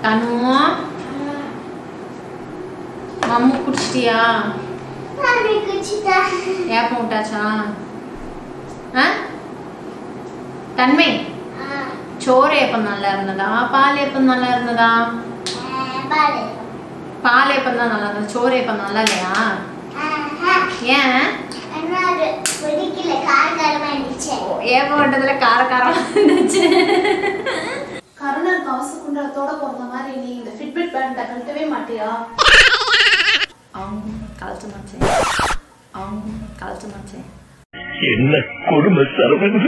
தனு மம்மு குடிச்சிட்டியா ஏப்பம் விட்டாச்சா ஆ தன்மை சோறு ஏப்பம் நல்லா இருந்ததா பால் ஏப்பம் நல்லா இருந்ததா பால் ஏப்பம் தான் நல்லா இருந்தது சோறு ஏப்பம் நல்லா இல்லையா ஏன் ஏப்பம் விட்டதுல கார காரம் இருந்துச்சு கருணன் கவச குண்டலத்தோட பிறந்த மாதிரி நீ இந்த ஃபிட்பிட் பேண்ட கழட்டவே மாட்டியா அவங்க கழுத்து மாச்சே அவங்க கழுத்து மாச்சே என்ன கொடுமை சரவணன்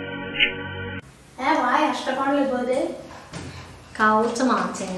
ஏ வாய் அஷ்டபாடல போது கழுத்து மாச்சே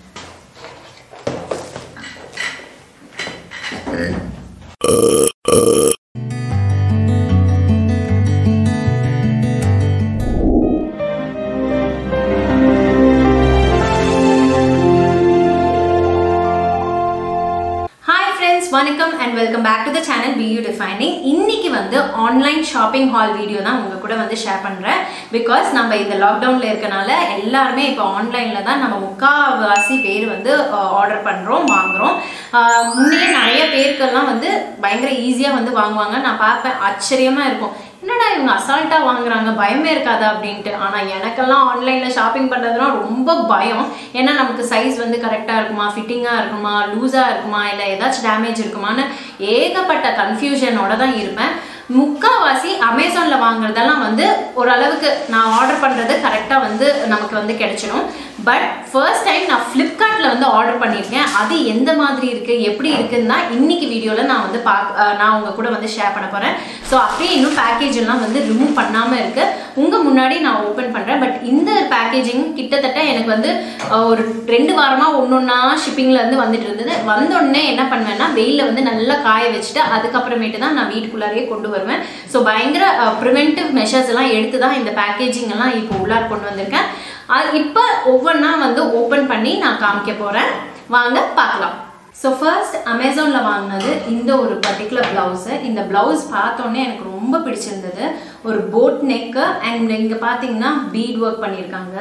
ஹாய் ஃப்ரெண்ட்ஸ் வணக்கம் and welcome back to the channel pure defining இன்னைக்கு வந்து ஆன்லைன் ஷாப்பிங் ஹால் வீடியோ தான் உங்க கூட வந்து ஷேர் பண்ணுறேன் பிகாஸ் நம்ம இந்த லாக்டவுனில் இருக்கனால எல்லாருமே இப்போ ஆன்லைனில் தான் நம்ம முக்கால்வாசி பேர் வந்து ஆர்டர் பண்ணுறோம் வாங்குறோம் ஆஹ் முன்னே நிறைய பேருக்கெல்லாம் வந்து பயங்கர ஈஸியாக வந்து வாங்குவாங்க நான் பார்ப்பேன் ஆச்சரியமாக இருக்கும் என்னடா இவங்க அசால்ட்டாக வாங்குறாங்க பயமே இருக்காதா அப்படின்ட்டு ஆனால் எனக்கெல்லாம் ஆன்லைனில் ஷாப்பிங் பண்ணுறதுனா ரொம்ப பயம் ஏன்னா நமக்கு சைஸ் வந்து கரெக்டாக இருக்குமா ஃபிட்டிங்காக இருக்குமா லூஸாக இருக்குமா இல்லை ஏதாச்சும் டேமேஜ் இருக்குமான்னு ஏகப்பட்ட கன்ஃபியூஷனோட தான் இருப்பேன் முக்காவாசி அமேசானில் வாங்குறதெல்லாம் வந்து ஓரளவுக்கு நான் ஆர்டர் பண்ணுறது கரெக்டாக வந்து நமக்கு வந்து கிடைச்சிடும் பட் ஃபர்ஸ்ட் டைம் நான் ஃப்ளிப்கார்ட்டில் வந்து ஆர்டர் பண்ணியிருக்கேன் அது எந்த மாதிரி இருக்குது எப்படி இருக்குன்னு தான் இன்னைக்கு வீடியோவில் நான் வந்து பாக் அஹ் நான் உங்கள் கூட வந்து ஷேர் பண்ண போகிறேன் ஸோ அப்படியே இன்னும் பேக்கேஜ் எல்லாம் வந்து ரிமூவ் பண்ணாமல் இருக்கு உங்கள் முன்னாடி நான் ஓப்பன் பண்ணுறேன் பட் இந்த பேக்கேஜிங் கிட்டத்தட்ட எனக்கு வந்து அஹ், ஒரு ரெண்டு வாரமாக ஒன்று ஒன்றா ஷிப்பிங்கில் இருந்து வந்துட்டு இருந்தது வந்த உடனே என்ன பண்ணுவேன்னா வெயிலில் வந்து நல்லா காய வச்சுட்டு அதுக்கப்புறமேட்டு தான் நான் வீட்டுக்குள்ளாரையே கொண்டு வருவேன் ஸோ பயங்கர ப்ரிவென்டிவ் மெஷர்ஸ் எல்லாம் எடுத்து தான் இந்த பேக்கேஜிங் எல்லாம் இப்போ உள்ளார கொண்டு வந்திருக்கேன் அது இப்போ ஒவ்வொன்றா வந்து ஓப்பன் பண்ணி நான் காமிக்க போகிறேன் வாங்க பார்க்கலாம் ஸோ ஃபர்ஸ்ட் அமேசானில் வாங்கினது இந்த ஒரு பர்டிகுலர் ப்ளவுஸு இந்த ப்ளவுஸ் பார்த்தோன்னே எனக்கு ரொம்ப பிடிச்சிருந்தது ஒரு போட் நெக்கு அண்ட் இங்கே பார்த்தீங்கன்னா பீட் ஒர்க் பண்ணியிருக்காங்க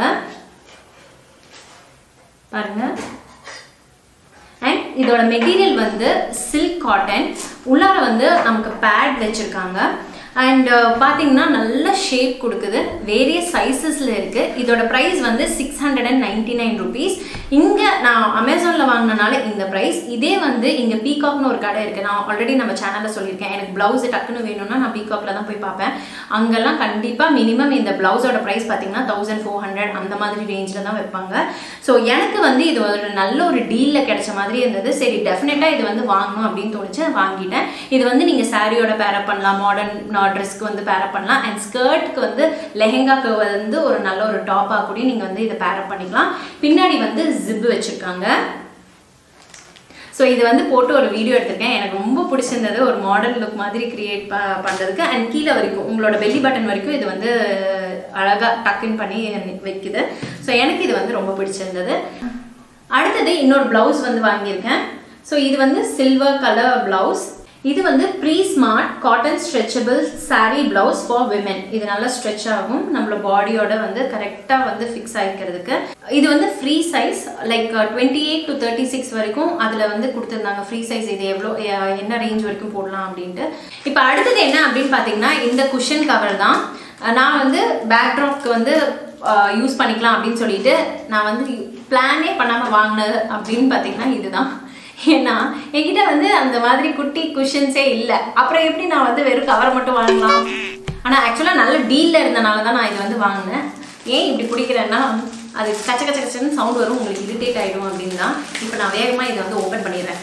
பாருங்க அண்ட் இதோட மெட்டீரியல் வந்து சில்க் காட்டன் உள்ளார வந்து நமக்கு பேட் வச்சுருக்காங்க அண்ட் பார்த்தீங்கன்னா நல்ல ஷேப் கொடுக்குது வேரியஸ் சைஸஸில் இருக்குது இதோட ப்ரைஸ் வந்து six hundred and ninety nine rupees இங்கே நான் அமேசானில் வாங்கினனால இந்த ப்ரைஸ் இதே வந்து இங்கே பீகாக்னு ஒரு கடை இருக்குது நான் ஆல்ரெடி நம்ம சேனலில் சொல்லியிருக்கேன் எனக்கு ப்ளவுஸ் டக்குன்னு வேணும்னா நான் பீகாக்ல தான் போய் பார்ப்பேன் அங்கெல்லாம் கண்டிப்பாக மினிமம் இந்த ப்ளவுஸோட ப்ரைஸ் பார்த்தீங்கன்னா தௌசண்ட் ஃபோர் ஹண்ட்ரட் அந்த மாதிரி ரேஞ்சில் தான் வைப்பாங்க ஸோ எனக்கு வந்து இது ஒரு நல்ல ஒரு டீலில் கிடைச்ச மாதிரி இருந்தது சரி டெஃபினட்டாக இது வந்து வாங்கணும் அப்படின்னு தோணுச்சு வாங்கிட்டேன் இது வந்து நீங்கள் சாரியோட பேரப் பண்ணலாம் மாடர்ன் ட்ரெஸ்க்கு வந்து பேரப் பண்ணலாம் அண்ட் ஸ்கர்ட்க்கு வந்து லெஹெங்காக்கு வந்து ஒரு நல்ல ஒரு டாப்பாக கூட நீங்கள் வந்து இதை பேரப் பண்ணிக்கலாம் பின்னாடி வந்து ஜிப் வச்சுருக்காங்க ஸோ இது வந்து போட்டு ஒரு வீடியோ எடுத்திருக்கேன் எனக்கு ரொம்ப பிடிச்சிருந்தது ஒரு மாடர்ன் லுக் மாதிரி கிரியேட் ப பண்ணுறதுக்கு அண்ட் கீழே வரைக்கும் உங்களோட பெல்லி பட்டன் வரைக்கும் இது வந்து அழகாக டக்குன் பண்ணி வைக்குது ஸோ எனக்கு இது வந்து ரொம்ப பிடிச்சிருந்தது அடுத்தது இன்னொரு ப்ளவுஸ் வந்து வாங்கியிருக்கேன் ஸோ இது வந்து சில்வர் கலர் ப்ளவுஸ் இது வந்து pre smart cotton stretchable saree blouse for women இது நல்லா ஸ்ட்ரெச் ஆகும் நம்மளோட பாடியோட வந்து கரெக்டாக வந்து ஃபிக்ஸ் ஆகிக்கிறதுக்கு இது வந்து free size like twenty eight to thirty six வரைக்கும் அதில் வந்து கொடுத்துருந்தாங்க ஃப்ரீ சைஸ் இது எவ்வளோ எ- என்ன ரேஞ்ச் வரைக்கும் போடலாம் அப்படின்ட்டு இப்போ அடுத்தது என்ன அப்படின்னு பார்த்தீங்கன்னா இந்த குஷன் கவர் தான் நான் வந்து பேக்ட்ராப்க்கு வந்து யூஸ் பண்ணிக்கலாம் அப்படின்னு சொல்லிட்டு நான் வந்து பிளானே பண்ணாமல் வாங்கினது அப்படின்னு பார்த்தீங்கன்னா இதுதான் ஏன்னா என்கிட்ட வந்து அந்த மாதிரி குட்டி குஷன்ஸே இல்லை அப்புறம் எப்படி நான் வந்து வெறும் கவர் மட்டும் வாங்கலாம் ஆனால் ஆக்சுவலாக நல்ல டீலில் இருந்தனால தான் நான் இது வந்து வாங்கினேன் ஏன் இப்படி பிடிக்கிறேன்னா அது கச்ச கச்ச கச்சன்னு சவுண்ட் வரும் உங்களுக்கு இரிட்டேட் ஆகிடும் அப்படின்னு தான் இப்போ நான் வேகமாக இதை வந்து ஓப்பன் பண்ணிடுறேன்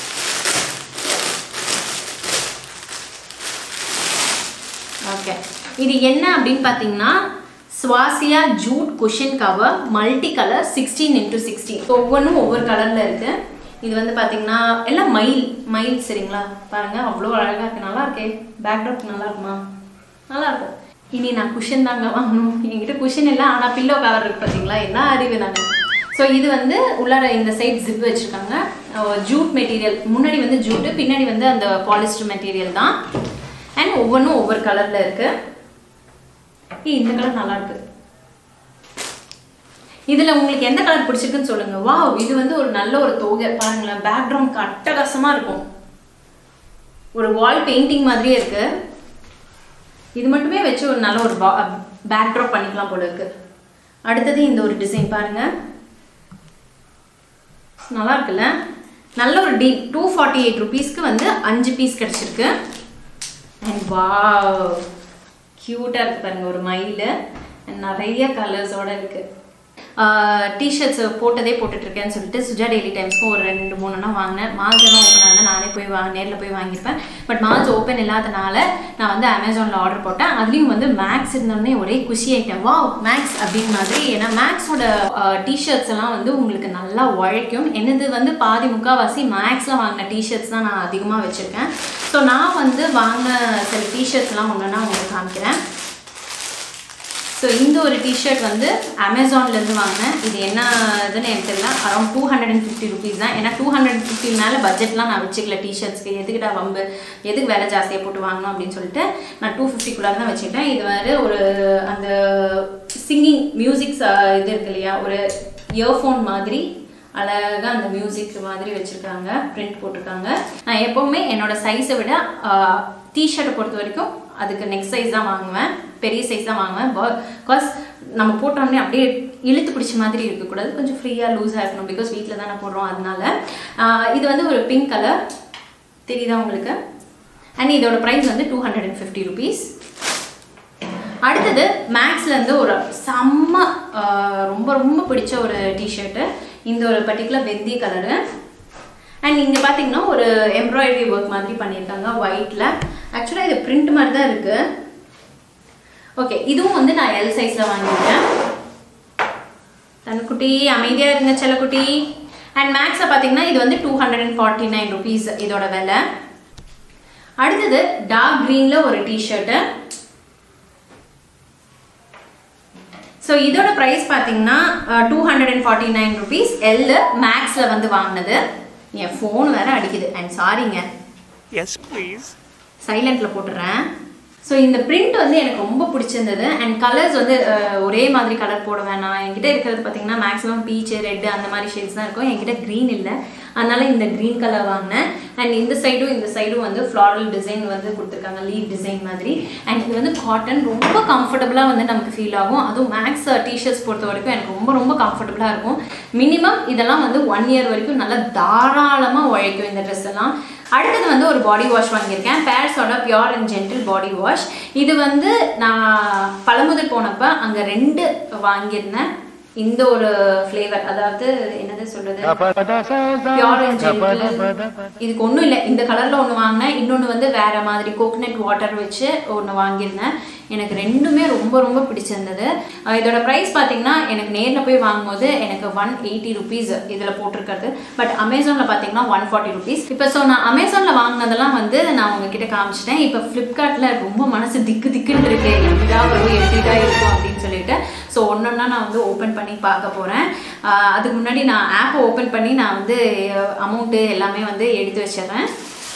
ஓகே இது என்ன அப்படின்னு பார்த்தீங்கன்னா Swasiya jute cushion cover multi colour sixteen into sixteen ஒவ்வொன்றும் ஒவ்வொரு கலரில் இருக்கு இது வந்து பார்த்தீங்கன்னா எல்லாம் மயில் மயில் சரிங்களா பாருங்க அவ்வளோ அழகாக இருக்கு நல்லா இருக்கே பேக்ரவுண்ட் நல்லா இருக்குமா நல்லா இருக்கும் இனி நான் குஷன் தாங்க வாங்கணும் என்கிட்ட குஷன் இல்லை ஆனால் பில்லோ கவர் இருக்கு பார்த்தீங்களா என்ன அறிவு நான் ஸோ இது வந்து உள்ளார இந்த சைட் ஜிப் வச்சுருக்காங்க ஜூட் மெட்டீரியல் முன்னாடி வந்து ஜூட்டு பின்னாடி வந்து அந்த பாலிஸ்டர் மெட்டீரியல் தான் அண்ட் ஒவ்வொன்றும் ஒவ்வொரு கலரில் இருக்கு ஏய், இந்த கலர் நல்லா இருக்கு இதில் உங்களுக்கு எந்த கலர் பிடிச்சிருக்குன்னு சொல்லுங்க வாவ் இது வந்து ஒரு நல்ல ஒரு தோகை பாருங்களேன் பேக்ரவுண்ட் அட்டகாசமா இருக்கும் ஒரு வால் பெயிண்டிங் மாதிரியே இருக்கு இது மட்டுமே வச்சு ஒரு நல்ல ஒரு பேக்ட்ராப் பண்ணிக்கலாம் போல இருக்கு அடுத்தது இந்த ஒரு டிசைன் பாருங்க நல்லா இருக்குல்ல நல்ல ஒரு டீல் டூ ஃபார்ட்டி எயிட் ருபீஸ்க்கு வந்து அஞ்சு பீஸ் கிடச்சிருக்கு அண்ட் வா க்யூட்டாக இருக்கு பாருங்க ஒரு மயில் நிறைய கலர்ஸோட இருக்கு டிஷர்ட்ஸ் போட்டதே போட்டுட்டு இருக்கேன்னு சொல்லிட்டு சுஜா டெய்லி டைம்ஸ்க்கு ஒரு ரெண்டு மூணுனா வாங்கினேன் மால்ஸ் எல்லாம் ஓப்பன் ஆகுது நானே போய் வா நேரில் போய் வாங்கியிருப்பேன் பட் மால்ஸ் ஓப்பன் இல்லாதனால நான் வந்து அமேசானில் ஆர்டர் போட்டேன் அதுலேயும் வந்து மேக்ஸ் இருந்தோடனே ஒரே குஷி ஆயிட்டேன் வா மேக்ஸ் அப்படின்னு மாதிரி ஏன்னா மேக்ஸோட டிஷர்ட்ஸ் எல்லாம் வந்து உங்களுக்கு நல்லா உழைக்கும் என்னது வந்து பாதி முக்கால்வாசி மேக்ஸில் வாங்கின டிஷர்ட்ஸ் தான் நான் அதிகமாக வச்சுருக்கேன் ஸோ நான் வந்து வாங்கின சில டிஷர்ட்ஸ்லாம் ஒன்றுனா உங்களுக்கு காமிக்கிறேன் ஸோ இந்த ஒரு டிஷர்ட் வந்து அமேசான்லேருந்து வாங்கினேன் இது என்ன இதுன்னு எனக்கு தெரியல around two hundred and fifty rupees தான் ஏன்னா டூ ஹண்ட்ரட் ஃபிஃப்டி மேலே பட்ஜெட்லாம் நான் வச்சுக்கல டிஷர்ட்ஸ்க்கு எதுக்குடா வம்பு எதுக்கு விலை ஜாஸ்தியாக போட்டு வாங்கணும் அப்படின்னு சொல்லிட்டு நான் டூ ஃபிஃப்டிக்குள்ளார தான் வச்சுக்கிட்டேன் இது வந்து ஒரு அந்த சிங்கிங் மியூசிக்ஸ் இது இருக்கு இல்லையா ஒரு இயர்ஃபோன் மாதிரி அழகாக அந்த மியூசிக் மாதிரி வச்சுருக்காங்க பிரிண்ட் போட்டிருக்காங்க நான் எப்போவுமே என்னோட சைஸை விட டிஷர்ட்டை பொறுத்த வரைக்கும் அதுக்கு நெக்ஸ்ட் சைஸ் தான் வாங்குவேன் பெரிய சைஸ் தான் வாங்குவேன் பிகாஸ் நம்ம போட்டோம்னே அப்படியே இழுத்து பிடிச்ச மாதிரி இருக்கக்கூடாது கொஞ்சம் ஃப்ரீயாக லூஸாக இருக்கணும் பிகாஸ் வீட்டில் தானே போடுறோம் அதனால ஆஹ் இது வந்து ஒரு பிங்க் கலர் தெரியுதா உங்களுக்கு அண்ட் இதோட ப்ரைஸ் வந்து two hundred and fifty rupees அடுத்தது மேக்ஸ்லேருந்து ஒரு செம்ம ஆஹ் ரொம்ப ரொம்ப பிடிச்ச ஒரு டிஷர்ட்டு இந்த ஒரு பர்டிகுலர் வெந்தி கலரு அண்ட் இங்கே பார்த்தீங்கன்னா ஒரு எம்ப்ராய்டரி ஒர்க் மாதிரி பண்ணியிருக்காங்க ஒயிட்டில் ஆக்சுவலாக இது பிரிண்ட் மாதிரி தான் இருக்குது ஓகே இதுவும் வந்து நான் எல் சைஸில் வாங்கியிருக்கேன் தனுக்குட்டி அமைதியாக இருங்க செல்லக்குட்டி அண்ட் மேக்ஸை பார்த்தீங்கன்னா இது வந்து two hundred and forty nine rupees இதோட விலை அடுத்தது டார்க் க்ரீனில் ஒரு டிஷர்ட்டு ஸோ இதோட ப்ரைஸ் பார்த்தீங்கன்னா two hundred and forty nine rupees எல்லு மேக்ஸில் வந்து வாங்கினது என் ஃபோன் வேற அடிக்குது அண்ட் சாரிங்க Yes, please. சைலண்ட்ல போட்டுறேன் ஸோ இந்த பிரிண்ட் வந்து எனக்கு ரொம்ப பிடிச்சிருந்தது அண்ட் கலர்ஸ் வந்து அஹ், ஒரே மாதிரி கலர் போட வேணாம் என்கிட்ட இருக்கிறது பார்த்தீங்கன்னா மேக்ஸிமம் பீச் ரெட் அந்த மாதிரி ஷேட்ஸ் தான் இருக்கும் என்கிட்ட க்ரீன் இல்லை அதனால இந்த க்ரீன் கலர் வாங்கினேன் அண்ட் இந்த சைடும் இந்த சைடும் வந்து ஃப்ளாரல் டிசைன் வந்து கொடுத்துருக்காங்க லீவ் டிசைன் மாதிரி அண்ட் இது வந்து காட்டன் ரொம்ப கம்ஃபர்டபுளாக வந்து நமக்கு ஃபீல் ஆகும் அதுவும் மேக்ஸ் டிஷர்ட்ஸ் பொறுத்த வரைக்கும் எனக்கு ரொம்ப ரொம்ப கம்ஃபர்டபுளாக இருக்கும் மினிமம் இதெல்லாம் வந்து ஒன் இயர் வரைக்கும் நல்லா தாராளமாக உழைக்கும் இந்த ட்ரெஸ் எல்லாம் அடுத்தது வந்து ஒரு பாடி வாஷ் வாங்கியிருக்கேன் பேர்ஸோட pure and gentle body wash இது வந்து நான் பழமுதிர் போனப்ப அங்கே ரெண்டு வாங்கியிருந்தேன் இந்த ஒரு ஃப்ளேவர் அதாவது என்னது சொல்றது பியோர் அண்ட் ஜென்டில் இதுக்கு ஒன்றும் இல்லை இந்த கலரில் ஒன்று வாங்கினேன் இன்னொன்று வந்து வேற மாதிரி கோகனட் வாட்டர் வச்சு ஒன்று வாங்கியிருந்தேன் எனக்கு ரெண்டுமே ரொம்ப ரொம்ப பிடிச்சிருந்தது அஹ் இதோட ப்ரைஸ் பார்த்தீங்கன்னா எனக்கு நேரில் போய் வாங்கும்போது எனக்கு ஒன் எயிட்டி ருபீஸ் இதில் போட்டிருக்கிறது பட் அமேசானில் பார்த்தீங்கன்னா ஒன் ஃபார்ட்டி ருபீஸ் இப்போ ஸோ நான் அமேசானில் வாங்கினதெல்லாம் வந்து நான் உங்ககிட்ட காமிச்சிட்டேன் இப்போ ஃப்ளிப்கார்ட்டில் ரொம்ப மனசு திக்கு திக்குன்னு இருக்கு எப்படிடா வரும் எப்படிடா இருக்கும் அப்படின்னு சொல்லிட்டு ஸோ ஒன்றொன்னா நான் வந்து ஓப்பன் பண்ணி பார்க்க போகிறேன் அதுக்கு முன்னாடி நான் ஆப்பை ஓப்பன் பண்ணி நான் வந்து அமௌண்ட்டு எல்லாமே வந்து எடுத்து வச்சிடுறேன்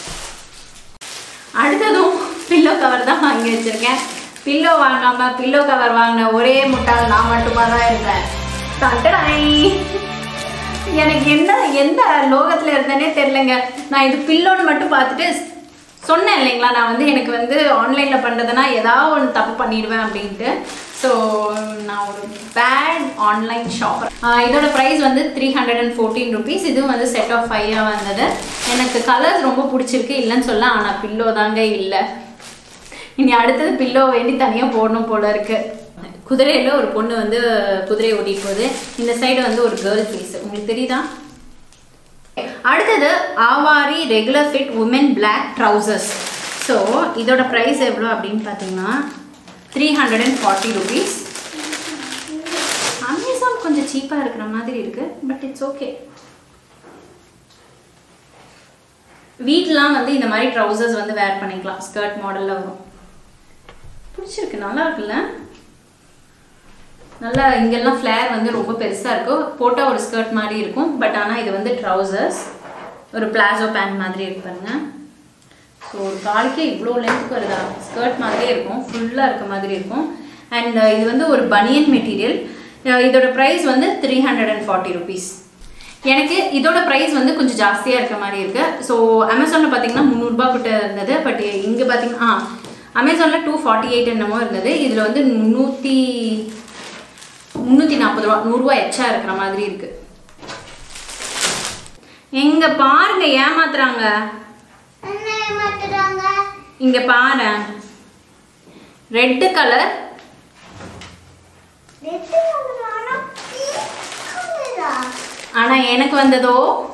அடுத்ததும் பில்லோ கவர் தான் வாங்கி வச்சிருக்கேன் பில்லோ வாங்காம பில்லோ கவர் வாங்கின ஒரே முட்டாள் நான் மட்டுமா தான் இருந்தேன் தட்டடாய். எனக்கு என்ன எந்த லோகத்துல இருந்தேனே தெரிலங்க நான் இது பில்லோன்னு மட்டும் பார்த்துட்டு சொன்னேன் இல்லைங்களா நான் வந்து எனக்கு வந்து ஆன்லைனில் பண்ணுறதுனா ஏதாவது ஒன்று தப்பு பண்ணிடுவேன் அப்படின்ட்டு ஸோ நான் ஒரு பேட் ஆன்லைன் ஷாப்பர் இதோட ப்ரைஸ் வந்து three hundred and fourteen rupees இதுவும் வந்து செட் ஆஃப் ஃபைவாக வந்தது எனக்கு கலர்ஸ் ரொம்ப பிடிச்சிருக்கு இல்லைன்னு சொல்ல ஆனால் பில்லோ தாங்க இல்லை இனி அடுத்தது பில்லோ வேண்டி தனியாக போடணும் போல இருக்கு குதிரையில் ஒரு பொண்ணு வந்து குதிரையை ஓட்டிட்டு போகுது இந்த சைடு வந்து ஒரு கேர்ள் ஃபேஸ் உங்களுக்கு தெரியுதா அடுத்தது ஆவாரி regular fit woman black trousers so இதோட ப்ரைஸ் எவ்வளோ அப்படின்னு பார்த்தீங்கன்னா three hundred and forty rupees Amazon கொஞ்சம் சீப்பாக இருக்கிற மாதிரி இருக்கு பட் இட்ஸ் ஓகே வீட்லாம் வந்து இந்த மாதிரி ட்ரௌசர்ஸ் வந்து வேர் பண்ணிக்கலாம் ஸ்கர்ட் மாடலில் வரும் பிடிச்சிருக்கு நல்லா இருக்குல்ல நல்லா இங்கெல்லாம் ஃப்ளேர் வந்து ரொம்ப பெருசாக இருக்கும் போட்டால் ஒரு ஸ்கர்ட் மாதிரி இருக்கும் பட் ஆனால் இது வந்து ட்ரௌசர்ஸ் ஒரு பிளாசோ பேண்ட் மாதிரி இருக்கு பாருங்க ஸோ ஒரு காலுக்கே இவ்வளோ லென்த்துக்கு வருதா ஸ்கர்ட் மாதிரியே இருக்கும் ஃபுல்லாக இருக்க மாதிரி இருக்கும் அண்ட் இது வந்து ஒரு பனியன் மெட்டீரியல் அஹ் இதோட ப்ரைஸ் வந்து three hundred and forty rupees எனக்கு இதோட ப்ரைஸ் வந்து கொஞ்சம் ஜாஸ்தியாக இருக்க மாதிரி இருக்கு ஸோ அமேசானில் பார்த்தீங்கன்னா முந்நூறுபா கிட்ட இருந்தது பட் இங்கே பார்த்தீங்கன்னா ஆ அமேசானில் டூ ஃபார்ட்டி எயிட் என்னமோ இருந்தது இதில் வந்து முந்நூற்றி முந்நூற்றி நாற்பது ரூபா நூறுரூவா எச்சா இருக்கிற மாதிரி இருக்கு எங்க பாருங்க ஏமாத்துறாங்க என்ன ஏமாத்துறாங்க இங்க பாரு ரெட் கலர் ரெட் கலர் ஆனா பிங்க் கலரா ஆனா எனக்கு வந்ததோ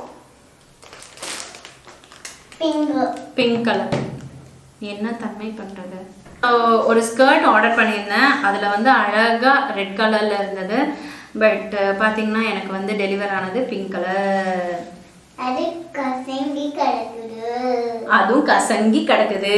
பிங்க் பிங்க் கலர் என்ன தன்மை பண்றது அஹ் ஒரு ஸ்கர்ட் ஆர்டர் பண்ணியிருந்தேன் அதில் வந்து அழகாக ரெட் கலரில் இருந்தது பட் பார்த்தீங்கன்னா எனக்கு வந்து டெலிவர் ஆனது பிங்க் கலர் அது கசங்கி கிடக்குது அதுவும் கசங்கி கிடக்குது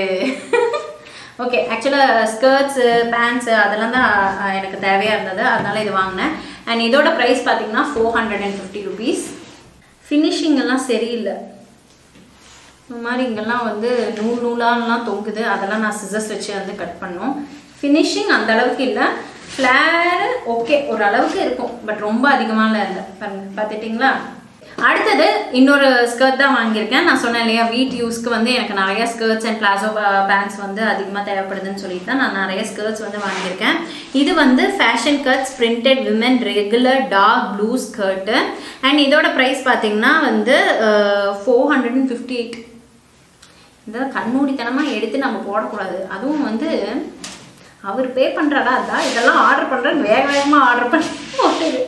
ஓகே ஆக்சுவலாக ஸ்கர்ட்ஸு பேண்ட்ஸு அதெல்லாம் தான் அஹ், எனக்கு தேவையாக இருந்தது அதனால இது வாங்கினேன் அண்ட் இதோட ப்ரைஸ் பார்த்தீங்கன்னா four hundred and fifty rupees finishing எல்லாம் சரியில்லை இந்த மாதிரி இங்கெல்லாம் வந்து நூல் நூலாலாம் தொங்குது அதெல்லாம் நான் சிசர்ஸ் வச்சு வந்து கட் பண்ணோம் ஃபினிஷிங் அந்த அளவுக்கு இல்லை ஃப்ளேர் ஓகே ஒரு அளவுக்கு இருக்கும் பட் ரொம்ப அதிகமாலாம் இல்லை பாருங்க பார்த்துட்டிங்களா அடுத்தது இன்னொரு ஸ்கர்ட் தான் வாங்கியிருக்கேன் நான் சொன்னேன் இல்லையா வீட் யூஸ்க்கு வந்து எனக்கு நிறைய ஸ்கர்ட்ஸ் அண்ட் பிளாசோ பேண்ட்ஸ் வந்து அதிகமாக தேவைப்படுதுன்னு சொல்லிட்டு தான் நான் நிறைய ஸ்கர்ட்ஸ் வந்து வாங்கியிருக்கேன் இது வந்து fashion cuts printed women regular dark blue skirt and இதோட ப்ரைஸ் பார்த்தீங்கன்னா வந்து four hundred and fifty eight இந்த கண்மூடித்தனமாக எடுத்து நம்ம போடக்கூடாது அதுவும் வந்து அவர் பே பண்ணுறாரா அதான் இதெல்லாம் ஆர்டர் பண்ணுறேன்னு வேக வேகமாக ஆர்டர் பண்ணி போட்டுது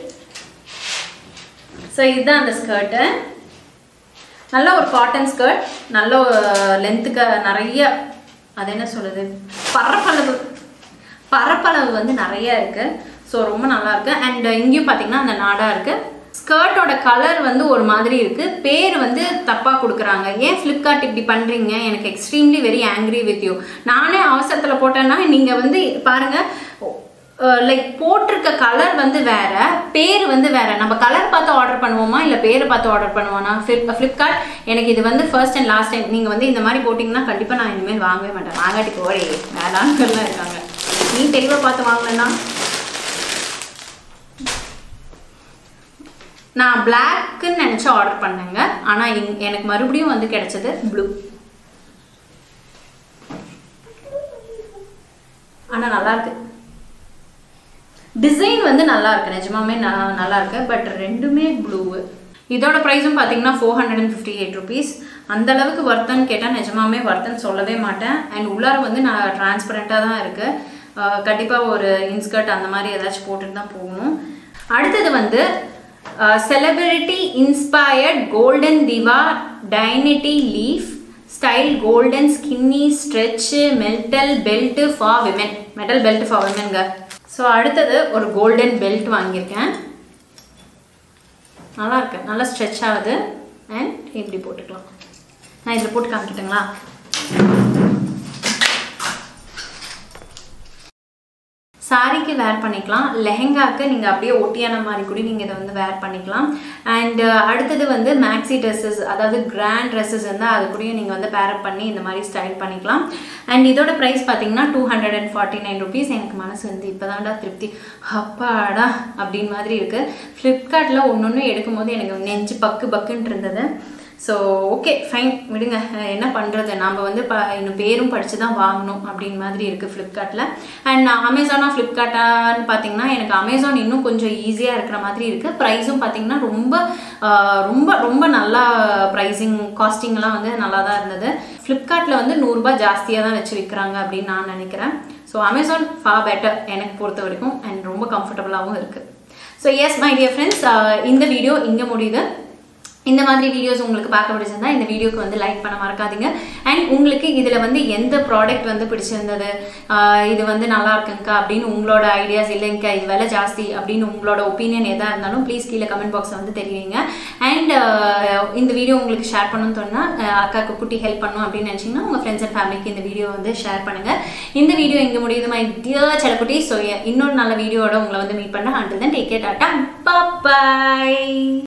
ஸோ இதுதான் அந்த ஸ்கர்ட்டு நல்ல ஒரு காட்டன் ஸ்கர்ட் நல்ல லென்த்துக்கு நிறைய அது என்ன சொல்லுது பரப்பளவு பரப்பளவு வந்து நிறைய இருக்கு ஸோ ரொம்ப நல்லா இருக்கு அண்ட் இங்கேயும் பார்த்தீங்கன்னா அந்த நாடா இருக்கு ஸ்கர்ட்டோட கலர் வந்து ஒரு மாதிரி இருக்கு பேர் வந்து தப்பா கொடுக்குறாங்க ஏன் ஃப்ளிப்கார்ட் இப்படி பண்றீங்க எனக்கு extremely very angry with you நானே அவசரத்துல போட்டேன்னா நீங்க வந்து பாருங்க லைக் போட்டிருக்க கலர் வந்து வேற பேர் வந்து வேற நம்ம கலர் பார்த்து ஆர்டர் பண்ணுவோமா இல்லை பேரை பார்த்து ஆர்டர் பண்ணுவோமா ஃப்ளிப் ஃப்ளிப்கார்ட் எனக்கு இது வந்து ஃபர்ஸ்ட் அண்ட் லாஸ்ட் டைம் நீங்கள் வந்து இந்த மாதிரி போட்டிங்கன்னா கண்டிப்பாக நான் இனிமேல் வாங்கவே மாட்டேன் வாங்காட்டி போடே வேளாண்கள்லாம் இருக்காங்க நீ தெளிவாக பார்த்து வாங்கினா நான் பிளாக்குன்னு நினச்சி ஆர்டர் பண்ணேங்க ஆனால் எனக்கு மறுபடியும் வந்து கிடைச்சது ப்ளூ ஆனால் நல்லா இருக்கு டிசைன் வந்து நல்லா இருக்கு நிஜமாமே ந- நல்லா இருக்கு பட் ரெண்டுமே ப்ளூ இதோட ப்ரைஸும் பார்த்தீங்கன்னா four hundred and fifty eight rupees அந்த அளவுக்கு வர்த்தன்னு கேட்டால் நிஜமாமே வர்த்தன்னு சொல்லவே மாட்டேன் அண்ட் உள்ளார வந்து நான் டிரான்ஸ்பரண்ட்டாக தான் இருக்கு கண்டிப்பாக ஒரு இன்ஸ்கர்ட் அந்த மாதிரி ஏதாச்சும் போட்டுட்டு தான் போகணும் அடுத்தது வந்து celebrity inspired golden diva dainty leaf style golden skinny stretch metal belt for women metal belt for விமென்ங்க ஸோ அடுத்தது ஒரு கோல்டன் பெல்ட் வாங்கியிருக்கேன் நல்லா இருக்கு நல்லா ஸ்ட்ரெச் ஆகுது அண்ட் இப்படி போட்டுக்கலாம் நான் இதில் போட்டு காமிக்கிட்டுங்களா சாரிக்கு வேர் பண்ணிக்கலாம் லெஹெங்காக்கு நீங்கள் அப்படியே ஒட்டியான மாதிரி கூட நீங்கள் இதை வந்து வேர் பண்ணிக்கலாம் அண்ட் அடுத்தது வந்து மேக்ஸி ட்ரெஸ்ஸஸ் அதாவது கிராண்ட் ட்ரெஸ்ஸஸ் இருந்தால் அது கூடயும் நீங்கள் வந்து பேரப் பண்ணி இந்த மாதிரி ஸ்டைல் பண்ணிக்கலாம் அண்ட் இதோட ப்ரைஸ் பார்த்தீங்கன்னா two hundred and forty nine rupees எனக்கு மனசு வந்து இப்போதான்டா திருப்தி அப்பாடா அப்படின்னு மாதிரி இருக்குது ஃப்ளிப்கார்ட்டில் ஒன்று ஒன்று எடுக்கும் போது எனக்கு நெஞ்சு பக்கு பக்குன்ட்டு இருந்தது ஸோ ஓகே ஃபைன் விடுங்க அஹ் என்ன பண்ணுறது நாம் வந்து ப இன்னும் பேரும் படித்து தான் வாங்கணும் அப்படின்னு மாதிரி இருக்குது ஃப்ளிப்கார்ட்டில் அண்ட் அமேசானா ஃப்ளிப்கார்ட்டான்னு பார்த்தீங்கன்னா எனக்கு அமேசான் இன்னும் கொஞ்சம் ஈஸியாக இருக்கிற மாதிரி இருக்குது ப்ரைஸும் பார்த்தீங்கன்னா ரொம்ப ஆஹ், ரொம்ப ரொம்ப நல்லா ப்ரைஸிங் காஸ்டிங்லாம் வந்து நல்லா தான் இருந்தது ஃப்ளிப்கார்ட்டில் வந்து நூறுரூபா ஜாஸ்தியாக தான் வச்சு விற்கிறாங்க அப்படின்னு நான் நினைக்கிறேன் ஸோ அமேசான் ஃபா பெட்டர் எனக்கு பொறுத்த வரைக்கும் அண்ட் ரொம்ப கம்ஃபர்டபுளாகவும் இருக்குது so yes my dear friends இந்த வீடியோ இங்கே முடியுது இந்த மாதிரி வீடியோஸ் உங்களுக்கு பார்க்க பிடிச்சிருந்தா இந்த வீடியோக்கு வந்து லைக் பண்ண மறக்காதீங்க அண்ட் உங்களுக்கு இதில் வந்து எந்த ப்ராடக்ட் வந்து பிடிச்சிருந்தது ஆஹ் இது வந்து நல்லா இருக்குங்கக்கா அப்படின்னு உங்களோட ஐடியாஸ் இல்லைங்கக்கா இது விலை ஜாஸ்தி அப்படின்னு உங்களோட ஒப்பீனியன் எதாக இருந்தாலும் ப்ளீஸ் கீழே கமெண்ட் பாக்ஸில் வந்து தெரிவிங்க அண்ட் இந்த வீடியோ உங்களுக்கு ஷேர் பண்ணணும்னு தோணுனா ஆஹ் அக்காக்கு குட்டி ஹெல்ப் பண்ணணும் அப்படின்னு நினச்சிங்கன்னா உங்கள் ஃப்ரெண்ட்ஸ் அண்ட் ஃபேமிலிக்கு இந்த வீடியோ வந்து ஷேர் பண்ணுங்கள் இந்த வீடியோ இங்கே முடியுது மை டியர் செலக்குட்டி ஸோ இன்னொரு நல்ல வீடியோட உங்களை வந்து மீட் பண்ண அண்டில் தான் டேக் கேர் டாட்டா பாய்